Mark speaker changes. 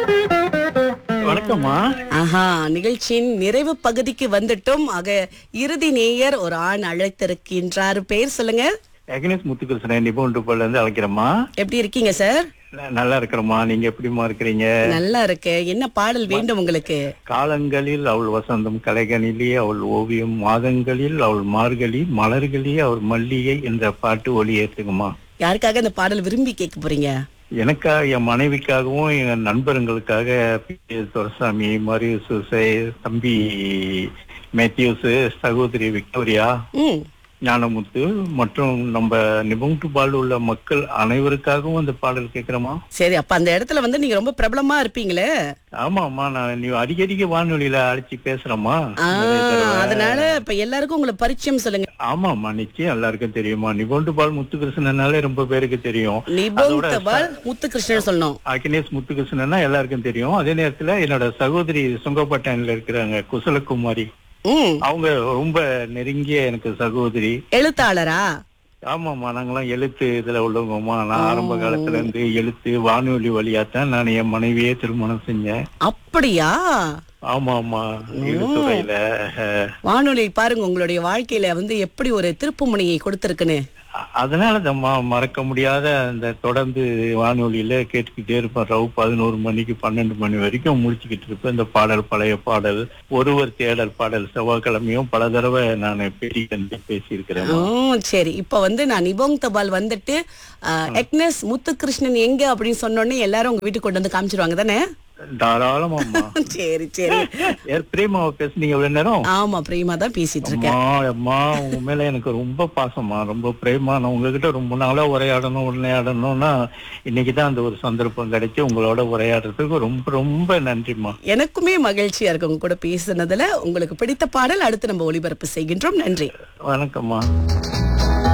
Speaker 1: வணக்கம்மா
Speaker 2: ஆஹா நிகழ்ச்சியின் நிறைவு பகுதிக்கு வந்துட்டோம் ஆக இறுதி நேயர் ஒரு ஆண் அழைத்திருக்கின்றார் பேர் சொல்லுங்க
Speaker 1: அக்னேஷ் முத்துகிருஷ்ணன் நிபுணர் இருந்து அழைக்கிறேம்மா
Speaker 2: எப்படி இருக்கீங்க சார்
Speaker 1: ந- நல்லா இருக்கிறோம்மா நீங்க எப்படிம்மா இருக்கிறீங்க
Speaker 2: நல்லா இருக்கு என்ன பாடல் வேண்டும் உங்களுக்கு
Speaker 1: காலங்களில் அவள் வசந்தம் கலைகனிலே அவள் ஓவியம் மாதங்களில் அவள் மார்கழி மலர்களே அவள் மல்லிகை என்ற பாட்டு ஒளியேற்றுங்கம்மா
Speaker 2: யாருக்காக இந்த பாடல் விரும்பி கேட்க போறீங்க
Speaker 1: எனக்காக என் மனைவிக்காகவும் என் நண்பர்களுக்காக பி. எஸ். துரைசாமி மரியூஸ் தம்பி மேத்யூஸ் சகோதரி விக்டோரியா
Speaker 2: ம்
Speaker 1: ஞானமுத்து மற்றும் நம்ம நிபுணத்து பால் உள்ள மக்கள் அனைவருக்காகவும் அந்த பாடல் கேட்கிறோமா
Speaker 2: சரி அப்ப அந்த இடத்துல வந்து நீங்க ரொம்ப பிரபலமா இருப்பீங்களே
Speaker 1: ஆமாம்மா நான் நீ அடிக்கடிக்கு வானொலியில அழைச்சி பேசுறேம்மா
Speaker 2: ஆ, அதனால இப்ப எல்லாருக்கும் உங்களை பரிச்சயம் சொல்லுங்க
Speaker 1: ஆமாம்மா நிச்சயம் எல்லாருக்கும் தெரியுமா நிபுணத்து பால் முத்துகிருஷ்ணனாலே ரொம்ப பேருக்கு தெரியும்
Speaker 2: நிபுங் தபால் முத்துகிருஷ்ணன் சொல்லணும்
Speaker 1: அகினேஷ் முத்துகிருஷ்ணன்னா எல்லாருக்கும் தெரியும் அதே நேரத்துல என்னோட சகோதரி சுங்கப்பட்டாணில இருக்கிறாங்க குசலகுமாரி
Speaker 2: ம்
Speaker 1: அவங்க ரொம்ப நெருங்கிய எனக்கு சகோதரி
Speaker 2: எழுத்தாளரா
Speaker 1: ஆமாம்மா நாங்கெல்லாம் எழுத்து இதுல உள்ளவங்கம்மா நான் ஆரம்ப காலத்துல இருந்து எழுத்து வானொலி வழியாத்தான் நான் என் மனைவியே திருமணம் செஞ்சேன்
Speaker 2: அப்படியா
Speaker 1: ஆமா ஆமா எழுத்துறையில அஹ்,
Speaker 2: வானொலி பாருங்க உங்களுடைய வாழ்க்கையில வந்து எப்படி ஒரு திருப்புமுனையை கொடுத்திருக்குன்னு
Speaker 1: அ- அதனால தம்மா மறக்க முடியாத அந்த தொடர்ந்து வானொலியில கேட்டுக்கிட்டே இருப்பேன் ரவு பதினோரு மணிக்கு பன்னெண்டு மணி வரைக்கும் முடிச்சுக்கிட்டு இருப்பேன் இந்த பாடல் பழைய பாடல் ஒருவர் தேடல் பாடல் செவ்வாய்க்கிழமையும் பல தடவை நான் பேட்டி கண்டு பேசியிருக்கிறேன்
Speaker 2: ஓ சரி இப்ப வந்து நான் நிபோங் தபால் வந்துட்டு அஹ், எக்னஸ் முத்துகிருஷ்ணன் எங்க அப்படின்னு சொன்னோடனே எல்லாரும் உங்க வீட்டுக்கு கொண்டு வந்து காமிச்சிருவாங்க தானே
Speaker 1: தாராளமாம்மா
Speaker 2: சரி சரி
Speaker 1: ஏன் பிரேமாவை பேசுனீங்க இவ்வளவு நேரம்
Speaker 2: ஆமா பிரேமா தான் பேசிட்டு இருக்கேன்
Speaker 1: அம்மா அம்மா உங்க மேல எனக்கு ரொம்ப பாசமா ரொம்ப பிரேமா நான் உங்ககிட்ட ரொம்ப நாளா உரையாடணும் உரையாடணும்னா இன்னைக்குதான் அந்த ஒரு சந்தர்ப்பம் கிடைச்சு உங்களோட உரையாடுறதுக்கு ரொம்ப ரொம்ப நன்றிம்மா
Speaker 2: எனக்குமே மகிழ்ச்சியா இருக்கு உங்க கூட பேசுனதுல உங்களுக்கு பிடித்த பாடல் அடுத்து நம்ம ஒளிபரப்பு செய்கின்றோம் நன்றி
Speaker 1: வணக்கம்மா